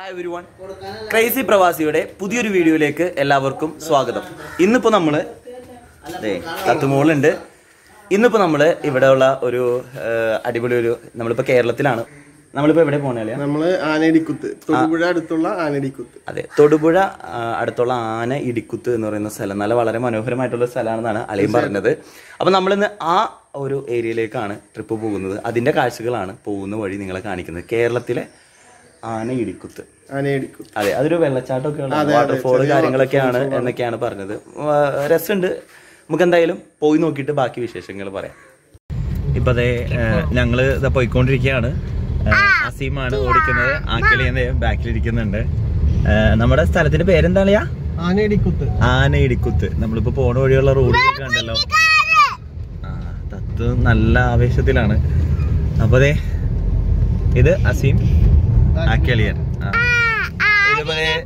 Hi everyone crazy പ്രവാസിയുടെ പുതിയൊരു വീഡിയോയിലേക്ക് എല്ലാവർക്കും സ്വാഗതം ഇന്നിപ്പോൾ നമ്മൾ തത്തുമോളുണ്ട് ഇന്നിപ്പോൾ നമ്മൾ ഇവിടെയുള്ള ഒരു ആ, അടിപൊളി ഒരു നമ്മളിപ്പോൾ കേരളത്തിലാണ് നമ്മളിപ്പോൾ എവിടെ പോകണല്ലേ നമ്മള് ആനയിടിക്കുത്ത് തൊടുപുഴ അടുത്തുള്ള ആനയിടിക്കുത്ത് അതെ തൊടുപുഴ ആ, അടുത്തുള്ള ആന ഇടിക്കുത്ത് എന്ന് പറയുന്ന സ്ഥലം നല്ല വളരെ മനോഹരമായിട്ടുള്ള സ്ഥലമാണെന്നാണ് അളിയും പറഞ്ഞത് അപ്പം നമ്മളിന്ന് ആ ഒരു ഏരിയയിലേക്കാണ് ട്രിപ്പ് പോകുന്നത് അതിൻ്റെ കാഴ്ചകളാണ് പോകുന്ന വഴി നിങ്ങളെ കാണിക്കുന്നത് കേരളത്തിലെ ആന ഇടിക്കുത്ത് ആനയിടിക്കുത്ത് അതെ അതൊരു വെള്ളച്ചാട്ടമൊക്കെ ഉള്ള വാട്ടർഫോൾ കാര്യങ്ങളൊക്കെയാണ് എന്നൊക്കെയാണ് പറഞ്ഞത് ആ, രസമുണ്ട് നമുക്ക് എന്തായാലും പോയി നോക്കിയിട്ട് ബാക്കി വിശേഷങ്ങൾ പറയാം ഇപ്പൊ അതെ ഞങ്ങള് ഇതാ പോയിക്കൊണ്ടിരിക്കുകയാണ് ആ, അസീമാണ് ഓടിക്കുന്നത് ആക്കിളിയന്റെ ബാക്കിലിരിക്കുന്നുണ്ട് ആ, നമ്മുടെ സ്ഥലത്തിന്റെ പേരെന്താളിയാ ആനയിടിക്കുത്ത് ആന ഇടിക്കുത്ത് നമ്മളിപ്പോ പോണ വഴിയുള്ള റോഡുകളൊക്കെ കണ്ടല്ലോ ആ തത്ത് നല്ല ആവേശത്തിലാണ് അപ്പൊ അതെ ഇത് അസീം ആക്കിളിയൻ ആ ഇതിപ്പോ ദേ,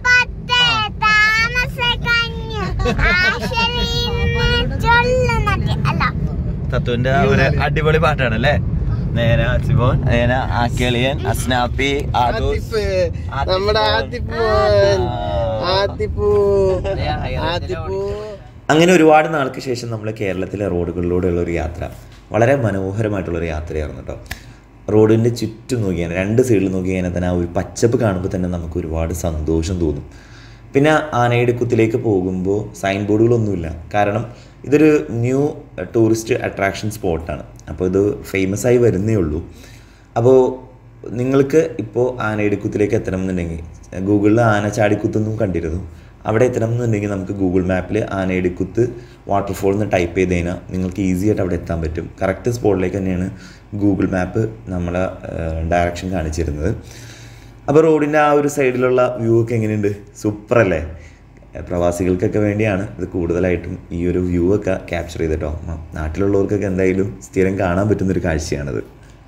തത്തുവിന്റെ ആ ഒരു അടിപൊളി പാട്ടാണ് അല്ലേ നേന അസിബോൻ നേന ആക്കിളിയൻ അസ്നാപ്പി ആദൂസ് ആത്തിപ്പ് നമ്മുടെ ആത്തിപ്പൂൻ ആത്തിപ്പൂ ആത്തിപ്പൂ അങ്ങനെ ഒരുപാട് നാൾക്ക് ശേഷം നമ്മൾ കേരളത്തിലെ റോഡുകളിലൂടെയുള്ള ഒരു യാത്ര വളരെ മനോഹരമായിട്ടുള്ളൊരു യാത്രയായിരുന്നു കേട്ടോ റോഡിൻ്റെ ചുറ്റും നോക്കിയാൽ രണ്ട് സൈഡിൽ നോക്കിയാൽ തന്നെ ആ ഒരു പച്ചപ്പ് കാണുമ്പോൾ തന്നെ നമുക്ക് ഒരുപാട് സന്തോഷം തോന്നും പിന്നെ ആനയിടുക്കുത്തിലേക്ക് പോകുമ്പോൾ സൈൻ ബോർഡുകളൊന്നുമില്ല കാരണം ഇതൊരു ന്യൂ ടൂറിസ്റ്റ് അട്രാക്ഷൻ സ്പോട്ടാണ് അപ്പോൾ ഇത് ഫേമസ് ആയി വരുന്നേ ഉള്ളൂ അപ്പോൾ നിങ്ങൾക്ക് ഇപ്പോൾ ആനയിടുക്കുത്തിലേക്ക് എത്തണമെന്നുണ്ടെങ്കിൽ ഗൂഗിളിൽ ആനച്ചാടിക്കുത്തൊന്നും കണ്ടിരുന്നു അവിടെ എത്തണം എന്നുണ്ടെങ്കിൽ നമുക്ക് ഗൂഗിൾ മാപ്പിൽ ആനയിടുക്കുത്ത് വാട്ടർഫോൾ എന്ന് ടൈപ്പ് ചെയ്ത് കഴിഞ്ഞാൽ നിങ്ങൾക്ക് ഈസി ആയിട്ട് അവിടെ എത്താൻ പറ്റും കറക്റ്റ് സ്പോട്ടിലേക്ക് തന്നെയാണ് ഗൂഗിൾ മാപ്പ് നമ്മളെ ഡയറക്ഷൻ കാണിച്ചിരുന്നത് അപ്പോൾ റോഡിൻ്റെ ആ ഒരു സൈഡിലുള്ള വ്യൂ ഒക്കെ എങ്ങനെയുണ്ട് സൂപ്പർ അല്ലേ പ്രവാസികൾക്കൊക്കെ വേണ്ടിയാണ് ഇത് കൂടുതലായിട്ടും ഈ ഒരു വ്യൂ ഒക്കെ ക്യാപ്ചർ ചെയ്തിട്ടോ നാട്ടിലുള്ളവർക്കൊക്കെ എന്തായാലും സ്ഥിരം കാണാൻ പറ്റുന്നൊരു കാഴ്ചയാണത്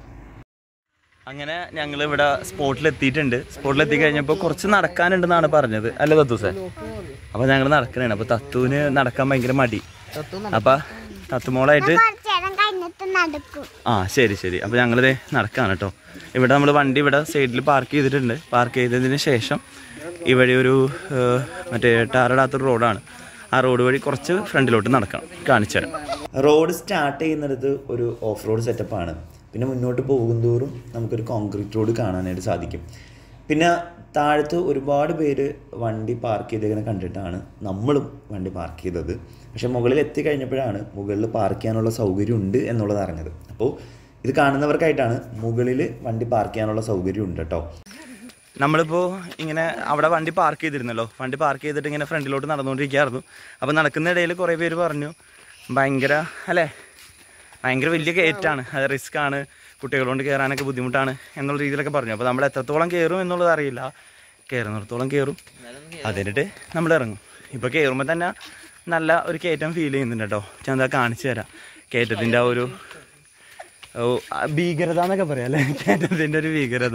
അങ്ങനെ ഞങ്ങൾ ഇവിടെ സ്പോട്ടിൽ എത്തിയിട്ടുണ്ട് സ്പോട്ടിൽ എത്തി കഴിഞ്ഞപ്പോൾ കുറച്ച് നടക്കാനുണ്ടെന്നാണ് പറഞ്ഞത് അല്ലേ തത്തൂസേ അപ്പോൾ ഞങ്ങൾ നടക്കണേ അപ്പോൾ തത്തുവിന് നടക്കാൻ ഭയങ്കര മടി അപ്പോൾ തത്തുമോളായിട്ട് നടക്കും ആ ശരി ശരി അപ്പോൾ ഞങ്ങളിത് നടക്കാണ് കേട്ടോ ഇവിടെ നമ്മൾ വണ്ടി ഇവിടെ സൈഡിൽ പാർക്ക് ചെയ്തിട്ടുണ്ട് പാർക്ക് ചെയ്തതിന് ശേഷം ഇവിടെ ഒരു ഏഹ്, മറ്റേ ടാറിടാത്തൊരു റോഡാണ് ആ റോഡ് വഴി കുറച്ച് ഫ്രണ്ടിലോട്ട് നടക്കണം കാണിച്ചു തരാം റോഡ് സ്റ്റാർട്ട് ചെയ്യുന്നിടത്ത് ഒരു ഓഫ് റോഡ് സെറ്റപ്പാണ് പിന്നെ മുന്നോട്ട് പോകുന്തോറും നമുക്കൊരു കോൺക്രീറ്റ് റോഡ് കാണാനായിട്ട് സാധിക്കും പിന്നെ താഴത്ത് ഒരുപാട് പേര് വണ്ടി പാർക്ക് ചെയ്തേക്കുന്നത് കണ്ടിട്ടാണ് നമ്മളും വണ്ടി പാർക്ക് ചെയ്തത് പക്ഷെ മുകളിൽ എത്തിക്കഴിഞ്ഞപ്പോഴാണ് മുകളിൽ പാർക്ക് ചെയ്യാനുള്ള സൗകര്യം ഉണ്ട് എന്നുള്ളത് അറിഞ്ഞത് അപ്പോൾ ഇത് കാണുന്നവർക്കായിട്ടാണ് മുകളിൽ വണ്ടി പാർക്ക് ചെയ്യാനുള്ള സൗകര്യം ഉണ്ട് കേട്ടോ നമ്മളിപ്പോൾ ഇങ്ങനെ അവിടെ വണ്ടി പാർക്ക് ചെയ്തിരുന്നല്ലോ വണ്ടി പാർക്ക് ചെയ്തിട്ട് ഇങ്ങനെ ഫ്രണ്ടിലോട്ട് നടന്നുകൊണ്ടിരിക്കുകയായിരുന്നു അപ്പോൾ നടക്കുന്ന ഇടയിൽ കുറേ പേര് പറഞ്ഞു ഭയങ്കര അല്ലേ ഭയങ്കര വലിയ കയറ്റാണ് അത് റിസ്ക് ആണ് കുട്ടികളോണ്ട് കയറാനൊക്കെ ബുദ്ധിമുട്ടാണ് എന്നുള്ള രീതിയിലൊക്കെ പറഞ്ഞു അപ്പോൾ നമ്മൾ എത്രത്തോളം കയറും എന്നുള്ളത് അറിയില്ല കയറുന്നിടത്തോളം കയറും അതിനിട്ട് നമ്മൾ ഇറങ്ങും ഇപ്പോൾ കയറുമ്പോൾ തന്നെ നല്ല ഒരു കയറ്റം ഫീൽ ചെയ്യുന്നുണ്ട് കേട്ടോ ഞാൻ എന്താ കാണിച്ചു തരാം കയറ്റത്തിൻ്റെ ആ ഒരു ഓ ആ ഭീകരത എന്നൊക്കെ പറയാം അല്ലേ കയറ്റത്തിൻ്റെ ഒരു ഭീകരത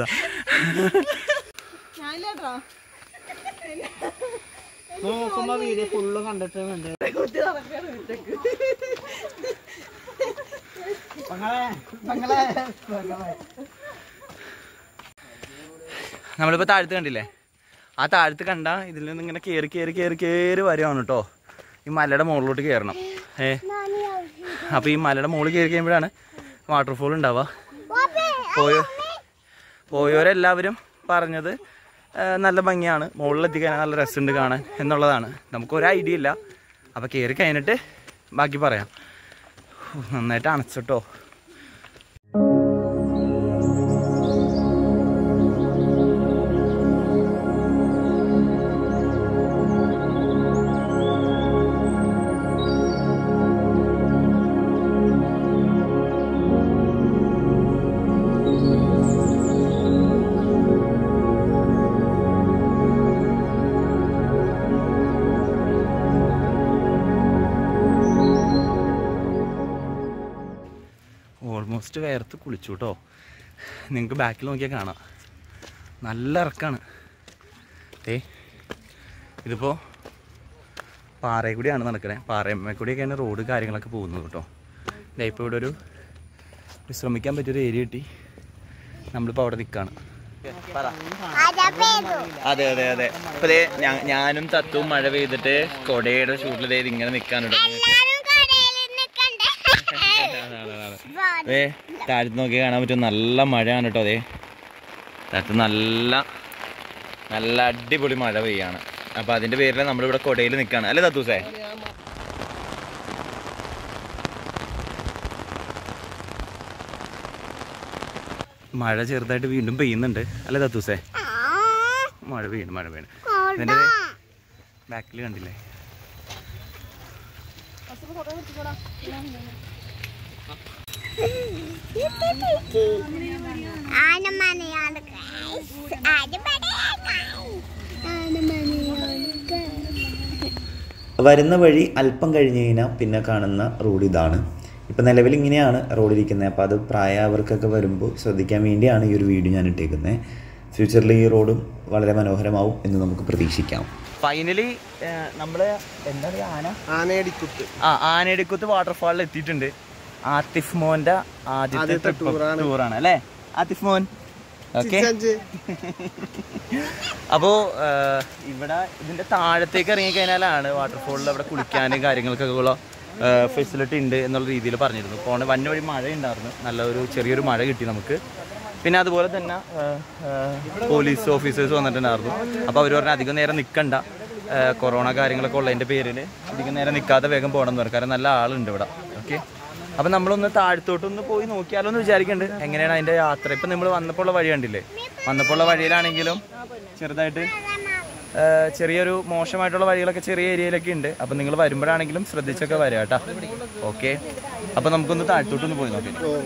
നോക്കുമ്പോ വീഡിയോ ഫുള്ള് കണ്ടിട്ട് വേണ്ടേ നമ്മളിപ്പോൾ താഴത്ത് കണ്ടില്ലേ ആ താഴത്ത് കണ്ട ഇതിൽ നിന്ന് ഇങ്ങനെ കയറി കയറി കയറി കയറി വരുവാണ് കേട്ടോ ഈ മലയുടെ മുകളിലോട്ട് കയറണം ഏ അപ്പോൾ ഈ മലയുടെ മുകളിൽ കയറി കഴിയുമ്പോഴാണ് വാട്ടർഫോൾ ഉണ്ടാവുക പോയോ പോയവരെല്ലാവരും പറഞ്ഞത് ആ, നല്ല ഭംഗിയാണ് മുകളിലെത്തി കഴിഞ്ഞാൽ നല്ല രസമുണ്ട് കാണാൻ എന്നുള്ളതാണ് നമുക്കൊരു ഐഡിയ ഇല്ല അപ്പോൾ കയറി കഴിഞ്ഞിട്ട് ബാക്കി പറയാം ഹൂ, നന്നായിട്ട് അണച്ചിട്ടോ ഓൾമോസ്റ്റ് വേർത്ത് കുളിച്ചു കേട്ടോ നിങ്ങൾക്ക് ബാക്കിൽ നോക്കിയാൽ കാണാം നല്ല ഇറക്കാണ് ഏ ഇതിപ്പോൾ പാറയിൽ കൂടിയാണ് നടക്കണേ പാറയമ്മ കൂടിയൊക്കെയാണ് റോഡ് കാര്യങ്ങളൊക്കെ പോകുന്നത് കേട്ടോ ഇപ്പോൾ ഇവിടെ ഒരു വിശ്രമിക്കാൻ പറ്റിയൊരു ഏരിയ കിട്ടി നമ്മളിപ്പോൾ അവിടെ നിൽക്കുകയാണ് പറ മഴ പെയ്തു അതെ അതെ അതെ അപ്പൊ ദേ ഞാ- ഞാനും തത്തും മഴ പെയ്തിട്ട് കൊടയുടെ ഷൂട്ടിൽ ദേ ഇങ്ങനെ നിൽക്കാനുണ്ട് എല്ലാരും കടയിൽ നിൽക്കണ്ടേ അതെ താഴത്ത് നോക്കി കാണാൻ പറ്റും നല്ല മഴയാണ് കേട്ടോ അതെ താഴത്ത് നല്ല നല്ല അടിപൊളി മഴ പെയ്യാണ് അപ്പൊ അതിന്റെ പേരിൽ നമ്മളിവിടെ കൊടയിൽ നിൽക്കാണ് അല്ലേ തത്തൂസേ മഴ ചെറുതായിട്ട് വീണ്ടും പെയ്യുന്നുണ്ട് അല്ലേ തത്തൂസേ മഴ പെയ്യണം മഴ പെയ്യണം ഇതിന്റെ ബാക്കിൽ കണ്ടില്ലേ ആനമനയാണ് guys. ആനമനയാണ്. ആനമനയാണ് guys. വരുന്ന വഴി അല്പം കഴിഞ്ഞ് കഴിഞ്ഞാൽ പിന്നെ കാണുന്ന റോഡ് ഇതാണ് ഇപ്പം നിലവിൽ ഇങ്ങനെയാണ് റോഡ് ഇരിക്കുന്നത് അപ്പോൾ അത് പ്രായവർക്കൊക്കെ വരുമ്പോൾ ശ്രദ്ധിക്കാൻ വേണ്ടിയാണ് ഈ ഒരു വീഡിയോ ഞാൻ ഇട്ടേക്കുന്നത് ഫ്യൂച്ചറിൽ ഈ റോഡും വളരെ മനോഹരമാവും എന്ന് നമുക്ക് പ്രതീക്ഷിക്കാം ഫൈനലി നമ്മള് എന്താ പറയാ ആന ആനയടിക്കുത്ത് ആ ആനയടിക്കുത്ത് വാട്ടർഫാളിൽ എത്തിയിട്ടുണ്ട് ആതിഫ് മോന്റെ ആദ്യത്തെ ആദ്യത്തെ ട്രിപ്പ് ടൂറാണ്. ടൂറാണ് അല്ലേ ആതിഫ് മോൻ ഓക്കെ ചിച്ചഞ്ച്. അപ്പോൾ ഇവിടെ ഇതിന്റെ താഴത്തേക്ക് ഇറങ്ങി കഴിഞ്ഞാലാണ് വാട്ടർഫോളിൽ അവിടെ കുളിക്കാനും കാര്യങ്ങൾക്കൊക്കെ ഉള്ള ഫെസിലിറ്റി ഉണ്ട് എന്നുള്ള രീതിയിൽ പറഞ്ഞിരുന്നു പോണ വന്ന വഴി മഴ ഉണ്ടായിരുന്നു നല്ലൊരു ചെറിയൊരു മഴ കിട്ടി നമുക്ക് പിന്നെ അതുപോലെ തന്നെ ആ, ആ, പോലീസ് ഓഫീസേഴ്സ് വന്നിട്ടുണ്ടായിരുന്നു അപ്പോൾ അവർ പറഞ്ഞ അധികം നേരം നിൽക്കണ്ട ആ, കൊറോണ കാര്യങ്ങളൊക്കെ ഉള്ളതിൻ്റെ പേരിൽ അധികം നേരം നിൽക്കാതെ വേഗം പോകണം എന്ന് പറഞ്ഞു കാരണം നല്ല ആളുണ്ട് ഇവിടെ ഓക്കെ അപ്പം നമ്മളൊന്ന് താഴത്തോട്ടൊന്ന് പോയി നോക്കിയാലോ എന്ന് വിചാരിക്കുന്നുണ്ട് എങ്ങനെയാണ് അതിൻ്റെ യാത്ര ഇപ്പം നമ്മൾ വന്നപ്പോൾ ഉള്ള വഴി കണ്ടില്ലേ വന്നപ്പോൾ ഉള്ള വഴിയിലാണെങ്കിലും ചെറുതായിട്ട് ആ, ചെറിയൊരു മോശമായിട്ടുള്ള വഴികളൊക്കെ ചെറിയ ഏരിയയിലൊക്കെ ഉണ്ട് അപ്പം നിങ്ങൾ വരുമ്പോഴാണെങ്കിലും ശ്രദ്ധിച്ചൊക്കെ വരാം കേട്ടോ ഓക്കെ അപ്പം നമുക്കൊന്ന് താഴത്തോട്ടൊന്ന് പോയി നോക്കാം ഓ.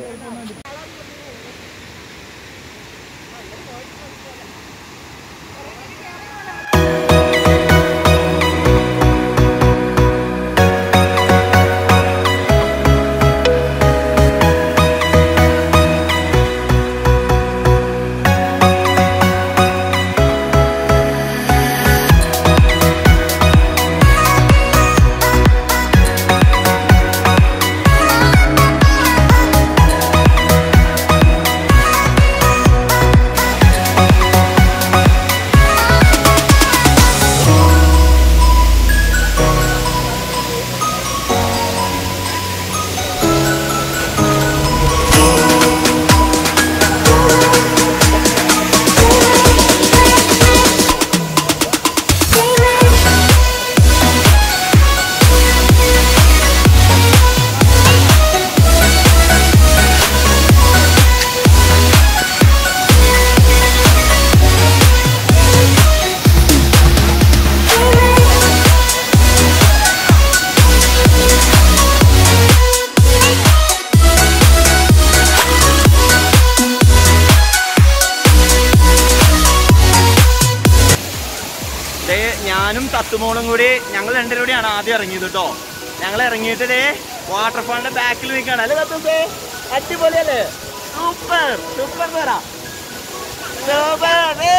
ദേ ഞാനും തത്തുമോളും കൂടി ഞങ്ങൾ രണ്ടുപേരും കൂടിയാണ് ആദ്യം ഇറങ്ങിയത് കേട്ടോ ഞങ്ങൾ ഇറങ്ങിയിട്ട് ദേ വാട്ടർഫാളിന്റെ ബാക്കിൽ നിൽക്കുകയാണ് അല്ലേ തത്തൂസേ അടിപൊളിയല്ലേ സൂപ്പർ സൂപ്പർ പറ സൂപ്പർ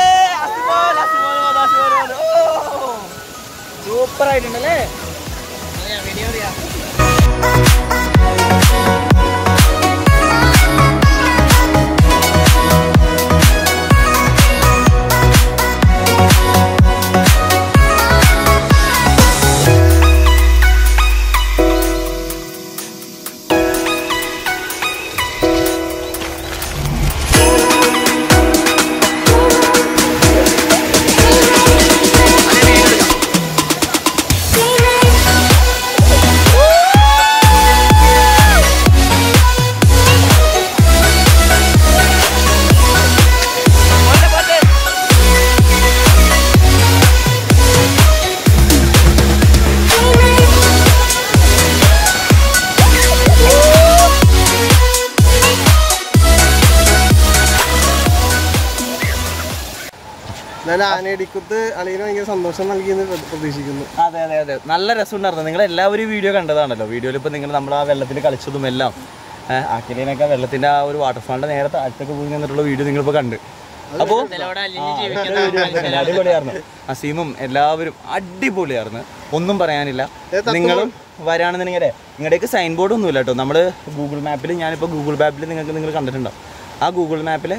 സൂപ്പർ ആയിട്ടുണ്ടല്ലേ എന്നാലും ആനയടിക്കുത്ത് അളിയന് ഭയങ്കര സന്തോഷം നൽകിയെന്ന് പ്ര- പ്രതീക്ഷിക്കുന്നു അതെ അതെ അതെ നല്ല രസമുണ്ടായിരുന്നു നിങ്ങൾ എല്ലാവരും വീഡിയോ കണ്ടതാണല്ലോ വീഡിയോയിൽ ഇപ്പൊ നിങ്ങൾ നമ്മൾ ആ വെള്ളത്തിൽ കളിച്ചതും എല്ലാം ആക്കിലീനൊക്കെ വെള്ളത്തിന്റെ ആ ഒരു വാട്ടർഫാളിന്റെ നേരെ താഴത്തൊക്കെ പോയി നിന്നിട്ടുള്ള വീഡിയോ നിങ്ങളിപ്പോ കണ്ട് അപ്പോ ആ, അടിപൊളിയായിരുന്നു അസീമും എല്ലാവരും അടിപൊളിയായിരുന്നു ഒന്നും പറയാനില്ല നിങ്ങളും വരാണെന്നുണ്ടെങ്കിൽ നിങ്ങളുടെയൊക്കെ സൈൻ ബോർഡ് ഒന്നുമില്ല കേട്ടോ നമ്മൾ ഗൂഗിൾ മാപ്പിൽ ഞാനിപ്പോൾ ഗൂഗിൾ മാപ്പിൽ നിങ്ങൾക്ക് നിങ്ങൾ കണ്ടിട്ടുണ്ടാവും ആ ഗൂഗിൾ മാപ്പിൽ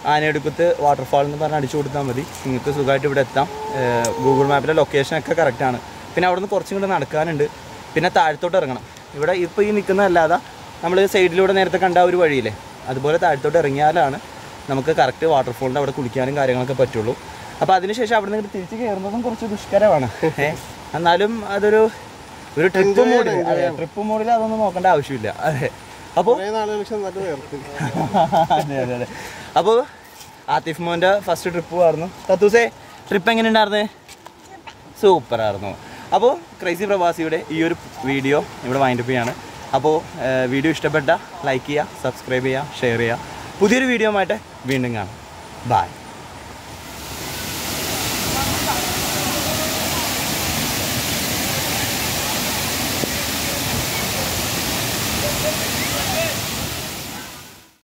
ആനയെടുക്കത്ത് വാട്ടർഫാൾ എന്ന് പറഞ്ഞ് അടിച്ചു കൊടുത്താൽ മതി നിങ്ങൾക്ക് സുഖമായിട്ട് ഇവിടെ എത്താം ഗൂഗിൾ മാപ്പിലെ ലൊക്കേഷനൊക്കെ കറക്റ്റാണ് പിന്നെ അവിടെ നിന്ന് കുറച്ചും കൂടെ നടക്കാനുണ്ട് പിന്നെ താഴത്തോട്ട് ഇറങ്ങണം ഇവിടെ ഇപ്പോൾ ഈ നിൽക്കുന്നതല്ലാതെ നമ്മൾ സൈഡിലൂടെ നേരത്തെ കണ്ട ആ ഒരു വഴിയില്ലേ അതുപോലെ താഴത്തോട്ട് ഇറങ്ങിയാലാണ് നമുക്ക് കറക്റ്റ് വാട്ടർഫോളിൻ്റെ അവിടെ കുളിക്കാനും കാര്യങ്ങളൊക്കെ പറ്റുള്ളൂ അപ്പോൾ അതിനുശേഷം അവിടെ നിന്ന് തിരിച്ച് കയറുന്നതും കുറച്ച് ദുഷ്കരമാണ് ഏ എന്നാലും അതൊരു ഒരു ട്രിപ്പ് മോഡിൽ അതെ ട്രിപ്പ് മോഡിൽ അതൊന്നും നോക്കേണ്ട ആവശ്യമില്ല അതെ അപ്പോൾ കുറേ നാളുകൾ പക്ഷെ നല്ല വേർത്ത് അതെ അതെ അതെ അപ്പോൾ ആതിഫ് മോൻ്റെ ഫസ്റ്റ് ട്രിപ്പ് ആയിരുന്നു തത്തൂസേ ട്രിപ്പ് എങ്ങനെ ഉണ്ടായിരുന്നു സൂപ്പർ ആയിരുന്നു അപ്പോൾ ക്രൈസി പ്രവാസിയുടെ ഈ ഒരു വീഡിയോ ഇവിടെ വൈൻഡപ്പ് ചെയ്യാണ് അപ്പോൾ വീഡിയോ ഇഷ്ടപ്പെട്ട ലൈക്ക് ചെയ്യുക സബ്സ്ക്രൈബ് ചെയ്യുക ഷെയർ ചെയ്യുക പുതിയൊരു വീഡിയോ ആയിട്ട് വീണ്ടും കാണാം ബായ്